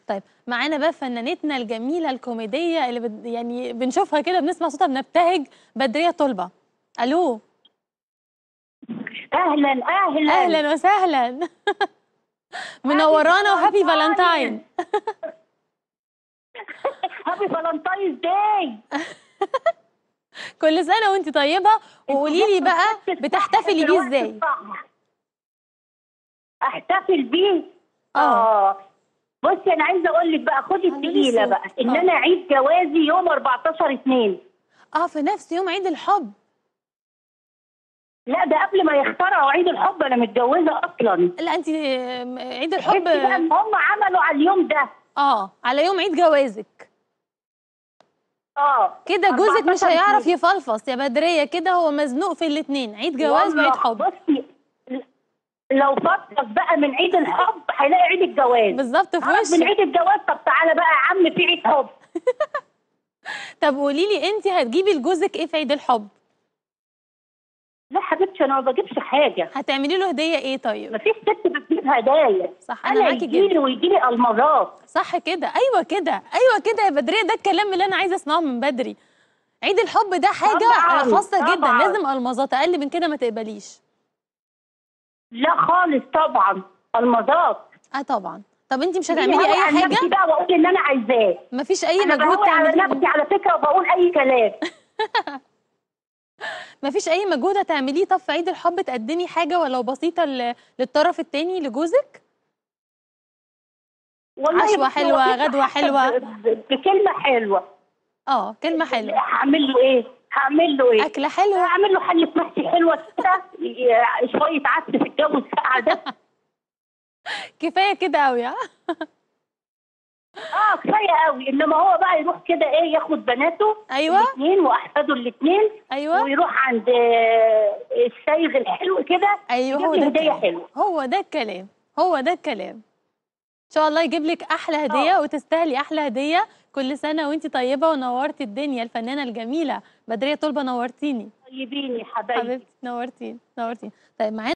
طيب معانا بقى فنانتنا الجميله الكوميديه اللي بد... يعني بنشوفها كده بنسمع صوتها بنبتهج بدريه طلبه الو اهلا اهلا اهلا وسهلا منورانا وهابي فالنتاين هابي فالنتاينز داي كل سنه وانت طيبه وقولي لي بقى بتحتفلي بيه ازاي احتفل بيه اه اه بصي انا عايزه اقول لك بقى خدي عندي التقيله صوت. بقى ان آه. انا عيد جوازي يوم 14 2 اه في نفس يوم عيد الحب لا ده قبل ما يخترعوا عيد الحب انا متجوزه اصلا لا انت عيد الحب شفتي بقى ان هم عملوا على اليوم ده اه على يوم عيد جوازك اه كده جوزك مش 14 هيعرف اتنين. يفلفص يا بدرية كده هو مزنوق في الاتنين عيد جواز وعيد والله حب بصي لو فصل بقى من عيد الحب هيلاقي عيد الجواز بالظبط في عرف من وشه عيد الجواز طب تعالى بقى يا عم في عيد حب طب قولي لي انت هتجيبي لجوزك ايه في عيد الحب لا حبيبتي انا ما بجيبش حاجه هتعملي له هدية ايه طيب مفيش ست بتجيب هدايا صح انا انا معاكي يجي لي جدا ويجي لي المظات صح كده ايوه كده ايوه كده يا بدرية ده الكلام اللي انا عايزه اسمعه من بدري عيد الحب ده حاجة طبعاً، خاصة جدا طبعاً. لازم المظات اقل من كده ما تقبليش لا خالص طبعا المظات اه طبعا طب انت مش أنا هتعملي بقول اي عن نفسي حاجة بقى واقول اللي انا عايزاه مفيش اي انا مجهود بقول على تعمليه نفسي على فكره وبقول اي كلام مفيش اي مجهود هتعمليه طب في عيد الحب تقدمي حاجة ولو بسيطة ل- للطرف التاني لجوزك والله عشوة بصي، حلوة، هو في غدوة حتى حلوة. ب- ب- بكلمه حلوه اه كلمة حلوة هعمل له ايه؟ هعمل له ايه؟ أكلة حلوة هعمل له حله محشي حلوه كده ي- شويه عدس في الجو الساقع ده كفاية كده قوي ها اه كفايه قوي انما هو بقى يروح كده ايه ياخد بناته أيوة الاثنين واحفاده الاثنين أيوة ويروح عند آه، السايغ الحلو كده أيوه يجيب هو لي ده هديه الكلام حلوه هو ده الكلام هو ده الكلام إن شاء الله يجيب لك أحلى هدية وتستاهلي أحلى هدية كل سنة وأنت طيبة ونورتي الدنيا الفنانة الجميلة بدرية طلبة نورتيني طيبين يا حبايبي حبيبتي نورتيني نورتيني طيب معانا